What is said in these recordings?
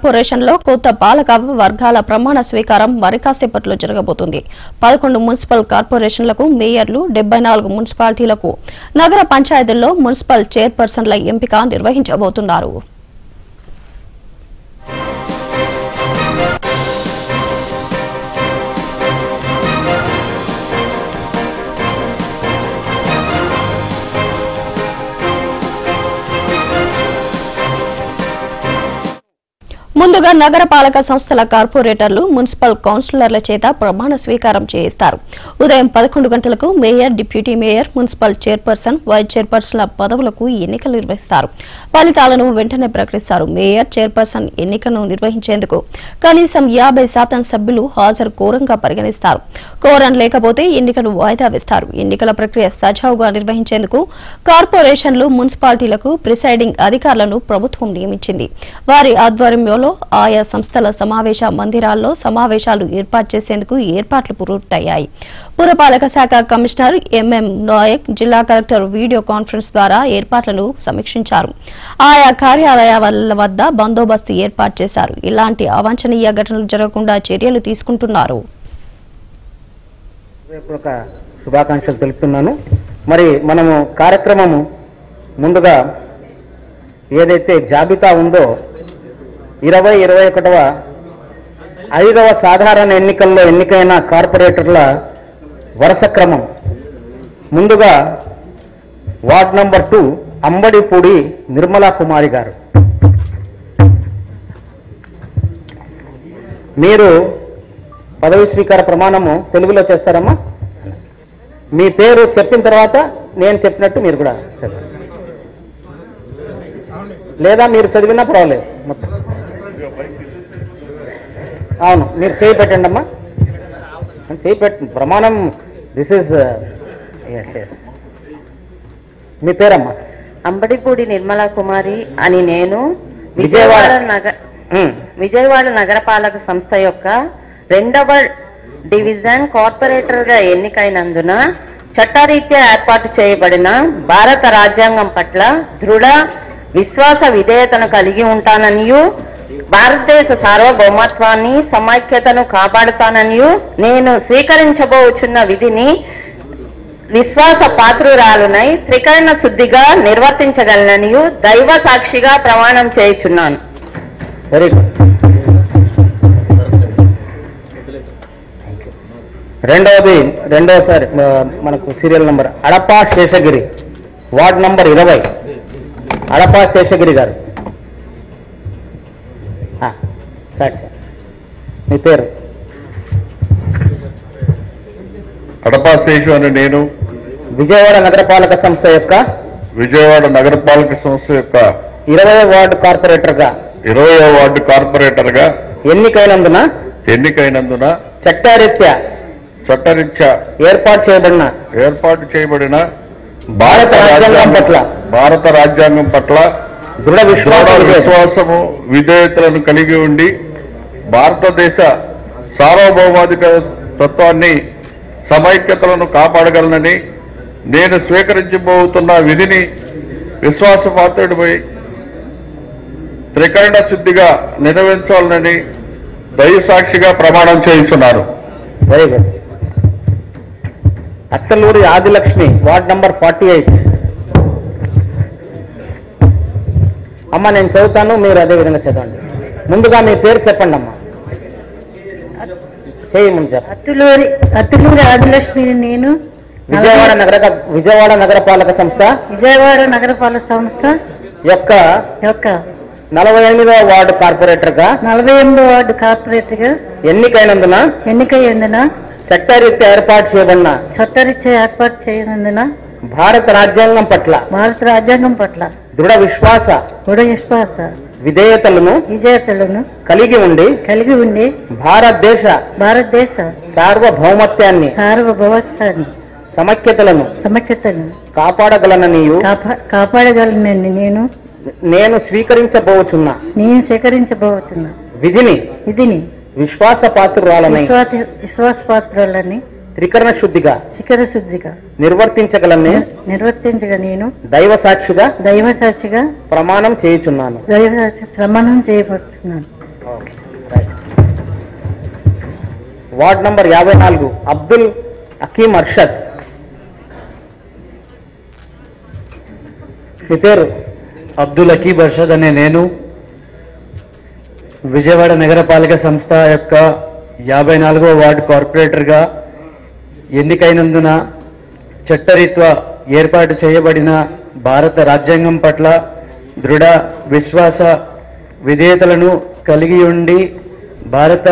కార్పొరేషన్లో కొత్త పాలక వర్గాల ప్రమాణ స్వీకారం మరి కాసేపట్లో జరగబోతుంది పదకొండు మున్సిపల్ కార్పొరేషన్లకు మేయర్లు డెబ్బై నాలుగు మున్సిపాలిటీలకు నగర పంచాయతీల్లో మున్సిపల్ చైర్పర్సన్ల ఎంపిక నిర్వహించబోతున్నారు ముందుగా నగరపాలక సంస్థల కార్పొరేటర్లు మున్సిపల్ కౌన్సిలర్ల చేత ప్రమాణ స్వీకారం చేయిస్తారు ఉదయం పదకొండు గంటలకు mayor deputy mayor municipal chairperson vice చైర్పర్సన్ల పదవులకు ఎన్నికలు నిర్వహిస్తారు ఫలితాలను వెంటనే ప్రకటిస్తారు మేయర్ చైర్పర్సన్ ఎన్నికను నిర్వహించేందుకు కనీసం యాభై శాతం సభ్యులు హాజరు కోరంగా పరిగణిస్తారు కోరం లేకపోతే ఎన్నికలు వాయిదా వేస్తారు ఎన్నికల ప్రక్రియ సజావుగా నిర్వహించేందుకు కార్పొరేషన్లు మున్సిపాలిటీలకు ప్రిసైడింగ్ అధికారులను ప్రభుత్వం నియమించింది వారి ఆధ్వర్యంలో ఆయా సంస్థల సమావేశ మందిరాల్లో సమావేశాలు ఏర్పాటు చేసేందుకు ఏర్పాట్లు పూర్తయ్యాయి పురపాలక శాఖ కమిషనర్ ఎంఎం నాయక్ జిల్లా కలెక్టర్ వీడియో కాన్ఫరెన్స్ ద్వారా ఏర్పాట్లను సమీక్షించారు ఆయా కార్యాలయాల వద్ద బందోబస్తు ఏర్పాటు చేశారు ఇలాంటి అవాంఛనీయ ఘటనలు జరగకుండా చర్యలు తీసుకుంటున్నారు హృదయపూర్వక శుభాకాంక్షలు తెలుపుతున్నాను మరి మనము కార్యక్రమము ముందుగా ఏదైతే జాబితా ఉందో ఇరవై ఇరవై ఒకటవ ఐదవ సాధారణ ఎన్నికల్లో ఎన్నికైన కార్పొరేటర్ల వరుస క్రమం ముందుగా ward number two Ambadipudi Nirmala Kumari గారు మీరు పదవి స్వీకార ప్రమాణము తెలుగులో చేస్తారమ్మా మీ పేరు చెప్పిన తర్వాత నేను చెప్పినట్టు మీరు కూడా చెప్పండి లేదా మీరు చదివినా పర్వాలేదు మొత్తం అవును మీరు చేయి పెట్టండి అమ్మా చేయి పెట్టండి ప్రమాణం దిస్ ఇస్ ఎస్ ఎస్ మీ పేరమ్మా అంబడిపూడి నిర్మలా కుమారి అని నేను విజయవాడ. విజయవాడ నగర ఉమ్, విజయవాడ నగరపాలక సంస్థ యొక్క రెండవ డివిజన్ కార్పొరేటర్ గా ఎన్నికైనందున చట్టరీత్యా ఏర్పాటు చేయబడిన భారత రాజ్యాంగం పట్ల దృఢ విశ్వాస విధేయతను కలిగి ఉంటాననియు భారతదేశ సార్వభౌమత్వాన్ని సమైక్యతను కాపాడుతాననియు నేను స్వీకరించబోచున్న విధిని విశ్వాస పాత్రురాలునై త్రికరణ శుద్ధిగా నిర్వర్తించగలననియు దైవ సాక్షిగా ప్రమాణం చేయుచున్నాను వెరీ గుడ్ రెండవది రెండవసారి ఆ, మనకు serial number Adapa Seshagiri ward number ఇరవై అడపా శేషగిరి గారు ఆ, స్టార్ట్ చేయండి. మీ పేరు కడప శేషు అని నేను విజయవాడ నగరపాలక సంస్థ యొక్క విజయవాడ నగరపాలక సంస్థ యొక్క ఇరవై వార్డు కార్పొరేటర్గా ఇరవై వార్డు కార్పొరేటర్ గా ఎన్నికైనందున ఎన్నికైనందున చట్టరీత్యా చట్టరీత్యా ఏర్పాటు చేయబడిన ఏర్పాటు చేయబడిన భారత రాజ్యాంగం పట్ల భారత రాజ్యాంగం పట్ల దృఢ దృఢ విశ్వాసం విశ్వాసము విధేయతలను కలిగి ఉండి భారతదేశ సార్వభౌమాధిక తత్వాన్ని సమైక్యతలను కాపాడగలనని నేను స్వీకరించబోతున్న విధిని విశ్వాసపాత్రుడిపై త్రికరణ శుద్ధిగా నిర్వహించాలని దైవసాక్షిగా ప్రమాణం చేయించున్నారు very good Attaluri Adilakshmi ward number forty eight అమ్మ నేను చదువుతాను మీరు అదే విధంగా చదవండి ముందుగా మీ పేరు చెప్పండి అమ్మా చేయి ముందు చెప్పండి అత్తులూరి అత్తులూరి ఆదిలక్ష్మి నేను విజయవాడ నగర విజయవాడ నగరపాలక సంస్థ విజయవాడ నగరపాలక సంస్థ యొక్క యొక్క నలభై ఎనిమిదవ వార్డు కార్పొరేటర్గా నలభై ఎనిమిదో వార్డు కార్పొరేటర్ గా ఎన్నికైనందున ఎన్నికయ్యేందున చట్టరీత్యా ఏర్పాటు చేయబడిన చట్టరీత్యా ఏర్పాటు చేయనందున భారత రాజ్యాంగం పట్ల భారత రాజ్యాంగం పట్ల దృఢ విశ్వాస దృఢ విశ్వాస విధేయతలను విజేతలను కలిగి ఉండి కలిగి ఉండి భారతదేశ భారతదేశ సార్వభౌమత్యాన్ని సార్వభౌమత్వాన్ని సమైక్యతలను సమఖ్యతను కాపాడగలననియు కాపా కాపాడగలనని నేను నేను స్వీకరించబోచున్న నేను స్వీకరించబోతున్నా విధిని ఇదిని విశ్వాసపాత్రురాలనై విశ్వాస విశ్వాసపాత్రులని త్రికరణ శుద్ధిగా శిఖర శుద్ధిగా నిర్వర్తించగలని నిర్వర్తించగా నేను దైవ సాక్షిగా దైవ సాక్షిగా ప్రమాణం చేయుచున్నాను దైవ సాక్షి ప్రమాణం చేయబడుతున్నాను ఓకే రైట్ వార్డ్ నంబర్ యాభై నాలుగు అబ్దుల్ హకీం అర్షద్ మీ పేరు అబ్దుల్ అకీబ్ అర్షద్ అనే నేను విజయవాడ నగరపాలక సంస్థ యొక్క యాభై నాలుగవ వార్డు కార్పొరేటర్గా ఎన్నికైనందున చట్టరీత్యా ఏర్పాటు చేయబడిన భారత రాజ్యాంగం పట్ల దృఢ విశ్వాస విధేయతలను కలిగి ఉండి భారత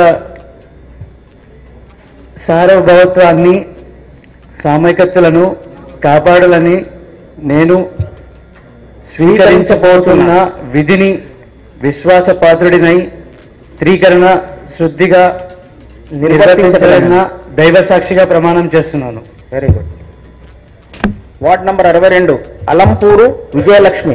సార్వభౌత్వాన్ని సామైకత్తులను కాపాడాలని నేను స్వీకరించబోతున్న విధిని విశ్వాసపాత్రుడినై త్రీకరణ శుద్ధిగా నిర్వర్తించాలన్న దైవ సాక్షిగా ప్రమాణం చేస్తున్నాను వెరీ గుడ్ వార్డ్ నంబర్ అరవై రెండు అలంపూరు విజయలక్ష్మి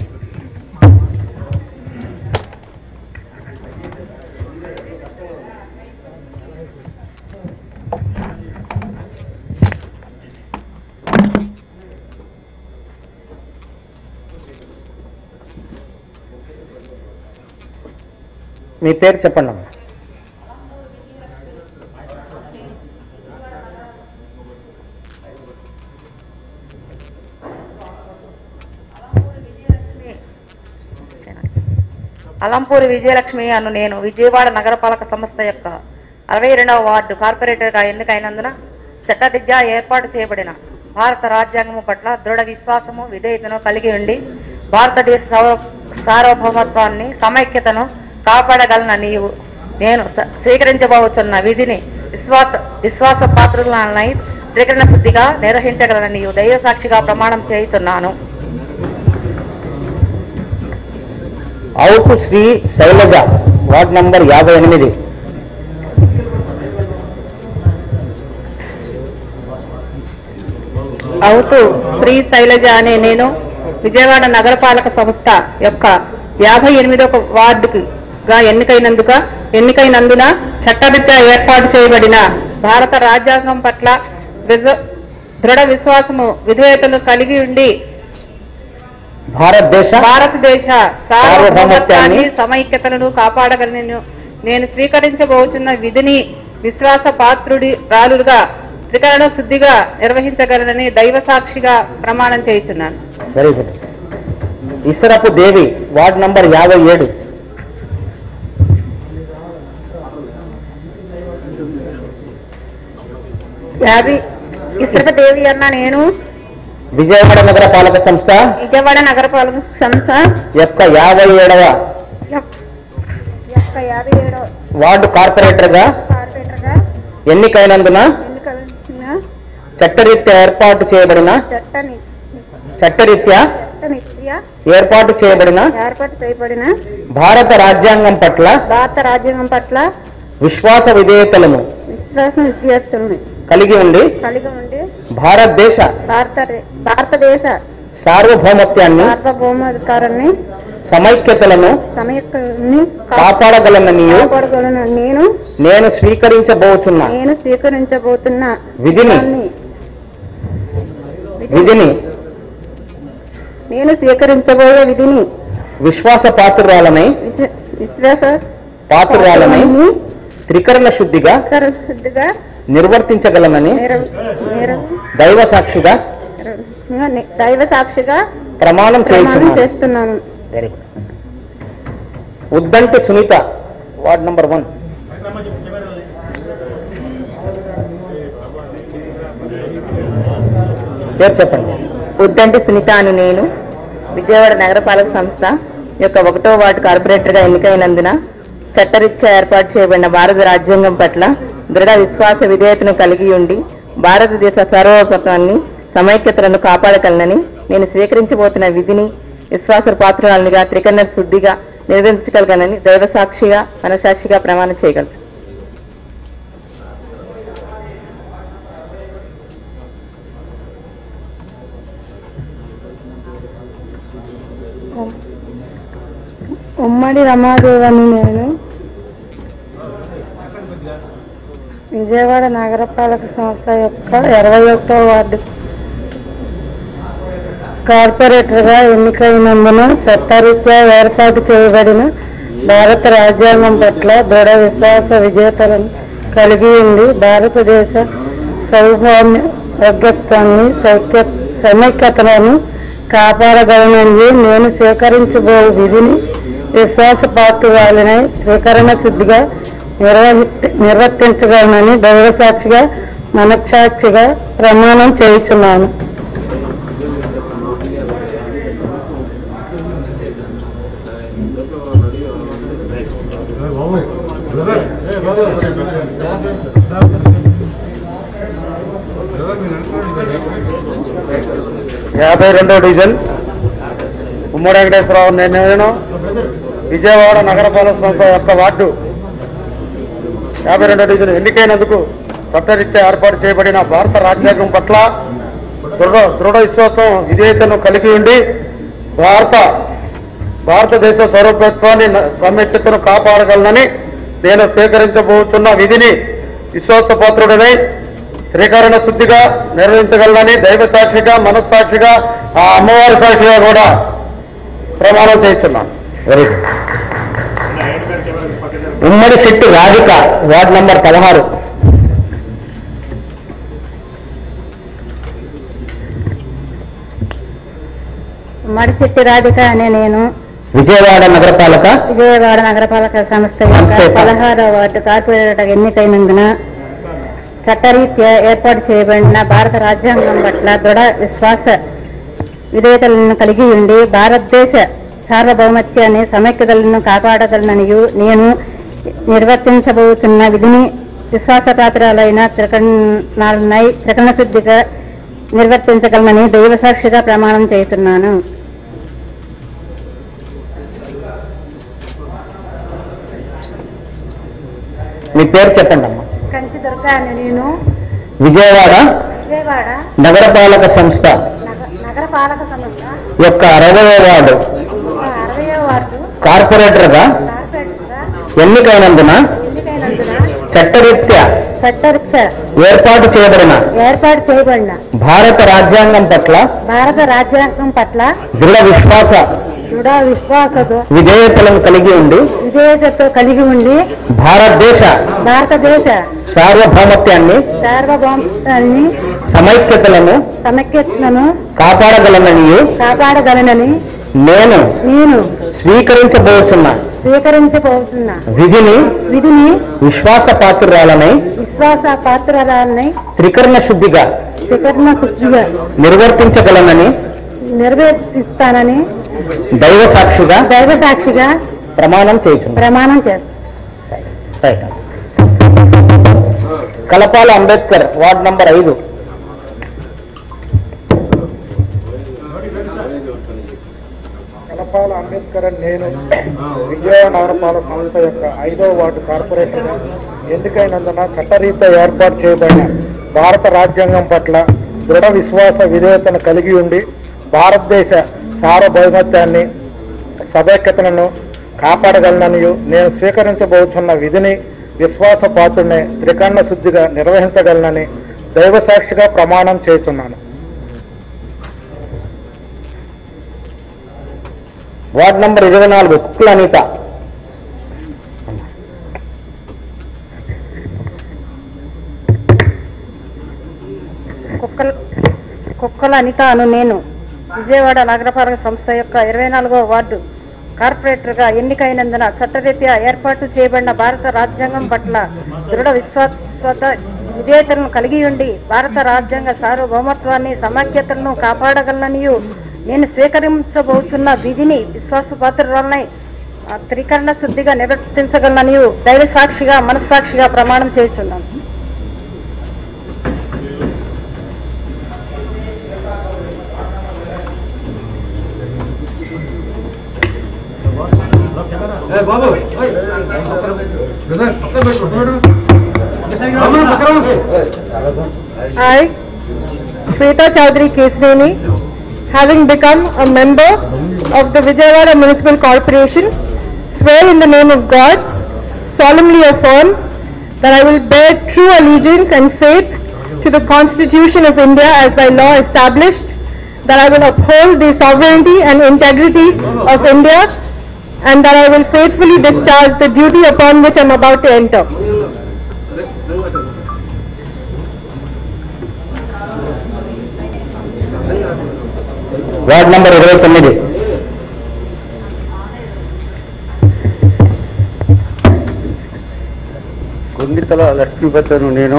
మీ పేరు చెప్పండి అమ్మా అలంపూరి విజయలక్ష్మి అను నేను విజయవాడ నగరపాలక సంస్థ యొక్క అరవై రెండవ వార్డు కార్పొరేటర్గా ఎన్నికైనందున చట్టదిద్య ఏర్పాటు చేయబడిన భారత రాజ్యాంగము పట్ల దృఢ విశ్వాసము విధేయతను కలిగి ఉండి భారతదేశ సార్వ- సార్వభౌమత్వాన్ని సమైక్యతను కాపాడగలన నీవు నేను స- స్వీకరించబోతున్న విధిని విశ్వాస విశ్వాస పాత్రులనై త్రికరణ శుద్ధిగా నిర్వహించగలన నీవు దైవ సాక్షిగా ప్రమాణం చేయుతున్నాను అవుటు శ్రీ శైలజ వార్డ్ నంబర్ యాభై ఎనిమిది అవుతూ శ్రీ శైలజ అనే నేను విజయవాడ నగరపాలక సంస్థ యొక్క యాభై ఎనిమిదవ వార్డుగా ఎన్నికైనందుక ఎన్నికైనందున చట్టరీత్యా ఏర్పాటు చేయబడిన భారత రాజ్యాంగం పట్ల విజ- దృఢ విశ్వాసము విధేయతను కలిగి ఉండి భారతదేశ భారతదేశ సార్వభౌమత్వాన్ని సార్వభౌమత్వాన్ని సమైక్యతలను కాపాడగలను నేను స్వీకరించబోతున్న విధిని విశ్వాస పాత్రుడి రాలుగా త్రికరణ శుద్ధిగా నిర్వహించగలనని దైవ సాక్షిగా ప్రమాణం చేయుచున్నాను very good Isarapu Devi ward number యాభై ఏడు యాభి దేవి అన్న నేను విజయవాడ నగర పాలక సంస్థ విజయవాడ నగరపాలక సంస్థ యొక్క యాభై ఏడవ యొక్క యాభై ఏడో వార్డు కార్పొరేటర్ గా కార్పొరేటర్గా ఎన్నికైనందున ఎన్నికల చట్టరీత్యా ఏర్పాటు చేయబడిన చట్టని చట్టరీత్యా చట్టనిత్య ఏర్పాటు చేయబడిన ఏర్పాటు చేయబడిన భారత రాజ్యాంగం పట్ల భారత రాజ్యాంగం పట్ల విశ్వాస విధేయతలను విశ్వాసం విద్యార్థులను కలిగి ఉండి కలిగి ఉండి భారతదేశ భారత భారతదేశ సార్వభౌమత్వాన్ని సార్వభౌమాధికారాన్ని సమైక్యతలను సమయన్ని కాపాడగలనని కాపాడగలను నేను నేను స్వీకరించబోతున్నా నేను స్వీకరించబోతున్న విధిని దాన్ని విధిని నేను స్వీకరించబోయే విధిని విశ్వాస పాత్రురాలనై విశ్వ- విశ్వాస పాత్రురాలనై త్రికరణ శుద్ధిగా శుద్ధిగా నిర్వర్తించగలనని నెరవ- నెరవ- దైవ సాక్షిగా నె- దైవ సాక్షిగా ప్రమాణం ప్రమాణం చేస్తున్నాను చేస్తున్నాను very good Uddanti Sunitha ward number one పేరు చెప్పండి ఉద్దంటి సునీత అను నేను విజయవాడ నగరపాలక సంస్థ యొక్క ఒకటో వార్డు కార్పొరేటర్గా ఎన్నికైనందున చట్టరీత్యా ఏర్పాటు చేయబడిన భారత రాజ్యాంగం పట్ల దృఢ విశ్వాస విధేయతను కలిగి ఉండి భారతదేశ సార్వభౌమత్వాన్ని సమైక్యతలను కాపాడగలనని నేను స్వీకరించబోతున్న విధిని విశ్వాస పాత్రాలుగా త్రికరణ శుద్ధిగా నిర్వహించగలగనని దైవ సాక్షిగా మనసాక్షిగా ప్రమాణం చేయగలను ఉమ్మడి రమాదేవని నేను విజయవాడ నగరపాలక సంస్థ యొక్క ఇరవై ఒకటో వార్డు కార్పొరేటర్గా ఎన్నికైనందున చట్టరీత్యా ఏర్పాటు చేయబడిన భారత రాజ్యాంగం పట్ల దృఢ విశ్వాస విజేతలను కలిగి ఉండి భారతదేశ సౌభామ్య సభ్యత్వాన్ని సౌఖ్య సమైక్యతలను కాపాడగలనని నేను స్వీకరించబో విధిని విశ్వాసపాత్రురాలినై స్వీకరణ శుద్ధిగా నిర్వహి నిర్వర్తించగలనని దైవ సాక్షిగా మనస్సాక్షిగా ప్రమాణం చేయుచున్నాను యాభై రెండో డివిజన్ ఉమ్మడి వెంకటేశ్వరరావు నేను నేను విజయవాడ నగరపాలక సంస్థ యొక్క వార్డు యాభై రెండో డివిజన్ ఎన్నికైనందుకు చట్టరీత్యా ఏర్పాటు చేయబడిన భారత రాజ్యాంగం పట్ల దృఢ దృఢ విశ్వాసం విధేయతను కలిగి ఉండి భారత భారతదేశ సౌరభత్వాన్ని సమైక్యతను కాపాడగలనని నేను స్వీకరించబోతున్న విధిని విశ్వాసపాత్రుడనై శ్రీకరణ శుద్ధిగా నిర్వహించగలనని దైవ సాక్షిగా మనస్సాక్షిగా ఆ అమ్మవారి సాక్షిగా కూడా ప్రమాణం చేస్తున్నాను వెరీ గుడ్ ఉమ్మడి శెట్టి రాధిక వార్డు నంబర్ పదహారు మడిశెట్టి రాధిక అనే నేను విజయవాడ నగరపాలక విజయవాడ నగరపాలక సంస్థ యొక్క సంస్థ. పదహారవ వార్డు కార్పొరేటర్ ఎన్నికైనందున చట్టరీత్యా ఏర్పాటు చేయబడిన భారత రాజ్యాంగం పట్ల దృఢ విశ్వాస విధేయతలను కలిగి ఉండి భారతదేశ సార్వభౌమత్యాన్ని సమైక్యతలను కాపాడగలననియు నేను నిర్వర్తించబోతున్న విధిని విశ్వాసపాత్రాలైన త్రికరణాలనై త్రికరణ శుద్ధిగా నిర్వర్తించగలనని దైవ సాక్షిగా ప్రమాణం చేస్తున్నాను మీ పేరు చెప్పండి అమ్మా కంచి దుర్గా అని నేను విజయవాడ విజయవాడ నగరపాలక సంస్థ నగర పాలక సంస్థ యొక్క అరవై వార్డు అరవయో వార్డు కార్పొరేటర్గా కార్పొరేటర్గా ఎన్నికైనందున ఎన్నికైనందున చట్టరీత్యా చట్టరీక్ష ఏర్పాటు చేయబడిన ఏర్పాటు చేయబడిన భారత రాజ్యాంగం పట్ల భారత రాజ్యాంగం పట్ల దృఢ విశ్వాస దృఢ విశ్వాసతో విధేయతలను కలిగి ఉండి విధేయతతో కలిగి ఉండి భారతదేశ భారతదేశ సార్వభౌమత్యాన్ని సార్వభౌమాన్ని సమైక్యతలను సమైక్యతను కాపాడగలనని కాపాడగలనని నేను నేను స్వీకరించబోతున్న స్వీకరించబోతున్న విధిని విధిని విశ్వాసపాత్రురాలనై విశ్వాస పాత్రరాలని త్రికరణ శుద్ధిగా శిఖరణ శుద్ధిగా నిర్వర్తించగలనని నెరవేర్తిస్తానని దైవ సాక్షిగా దైవ సాక్షిగా ప్రమాణం చేస్తున్నాను ప్రమాణం చేస్తాను right. Kalapala Ambedkar ward number ఐదు కలపాల అంబేద్కర్ అని నేను విజయవాడ నగరపాలక సంస్థ యొక్క ఐదో వార్డు కార్పొరేటర్గా ఎన్నికైనందున చట్టరీత్యా ఏర్పాటు చేయబడిన భారత రాజ్యాంగం పట్ల దృఢ విశ్వాస విధేయతను కలిగి ఉండి భారతదేశ సార్వభౌమత్యాన్ని సభైక్యతలను కాపాడగలనని నేను స్వీకరించబోతున్న విధిని విశ్వాసపాత్రుని త్రికరణ శుద్ధిగా నిర్వహించగలనని దైవ సాక్షిగా ప్రమాణం చేస్తున్నాను వార్డ్ నంబర్ ఇరవై నాలుగు కుక్కుల అనిత కుక్కల కుక్కల అనిత అను నేను విజయవాడ నగరపాలక సంస్థ యొక్క ఇరవై నాలుగవ వార్డు కార్పొరేటర్గా ఎన్నికైనందున చట్టరీత్యా ఏర్పాటు చేయబడిన భారత రాజ్యాంగం పట్ల దృఢ విశ్వాసత విధేయతలను కలిగి ఉండి భారత రాజ్యాంగ సార్వభౌమత్వాన్ని సమాఖ్యతలను కాపాడగలననియు నేను స్వీకరించబోతున్న విధిని విశ్వాసపాత్రులనై ఆ, త్రికరణ శుద్ధిగా నిర్వర్తించగలననియు దైవ సాక్షిగా మనస్సాక్షిగా ప్రమాణం చేస్తున్నాను I, Shweta Chaudhary Kesneni, having become a member of the Vijayawada Municipal Corporation, swear in the name of God, solemnly affirm that I will bear true allegiance and faith to the Constitution of India as by law established, that I will uphold the sovereignty and integrity of India and that I will faithfully discharge the duty upon which I am about to enter. Ward number ఇరవై తొమ్మిది కొండితల లక్ష్మీపతిను నేను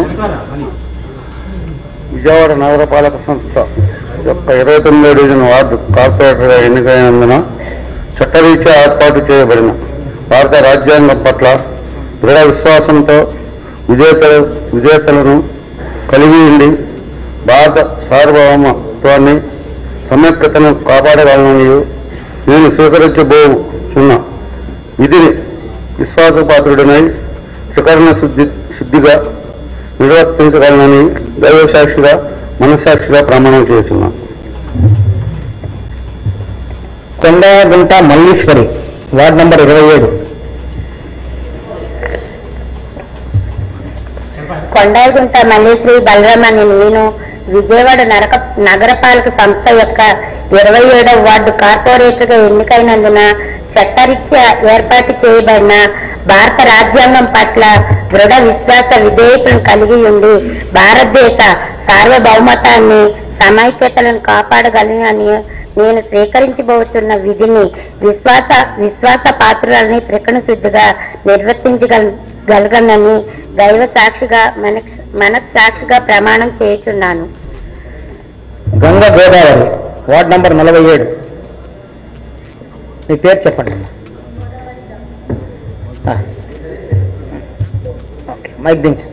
విజయవాడ నగరపాలక సంస్థ యొక్క ఇరవై తొమ్మిదో division ward కార్పొరేటర్గా ఎన్నికైనందున చట్టరీత్యా ఏర్పాటు చేయబడిన భారత రాజ్యాంగం పట్ల దృఢ విశ్వాసంతో విజేత విజేతలను కలిగి ఉండి భారత సార్వభౌమత్వాన్ని సమైక్యతను కాపాడగలనని నేను స్వీకరించబోతున్న విధిని విశ్వాసపాత్రుడినై త్రికరణ శుద్ధి శుద్ధిగా నిర్వర్తించగలనని దైవసాక్షిగా మనస్సాక్షిగా ప్రమాణం చేస్తున్నాను కొండగుంట మల్లీశ్వరి వార్డ్ నంబర్ ఇరవై ఏడు కొండాయిగుంట మల్లేశ్వరి బలరామ్ అనే నేను విజయవాడ నరక నగరపాలక సంస్థ యొక్క ఇరవై ఏడవ వార్డు కార్పొరేటర్ గా ఎన్నికైనందున చట్టరీత్యా ఏర్పాటు చేయబడిన భారత రాజ్యాంగం పట్ల దృఢ విశ్వాస విధేయతను కలిగి ఉండి భారతదేశ సార్వభౌమతాన్ని సమైక్యతలను కాపాడగలనని నేను స్వీకరించబోతున్న విధిని విశ్వాస విశ్వాస పాత్రలని త్రికణ శుద్ధిగా నిర్వర్తించగల గలగనని దైవ సాక్షిగా మన మనస్సాక్షిగా ప్రమాణం చేయుచున్నాను గంగ గోదావరి వార్డ్ నంబర్ నలభై ఏడు మీ పేరు చెప్పండి ఆ. ఓకే మైక్ దించు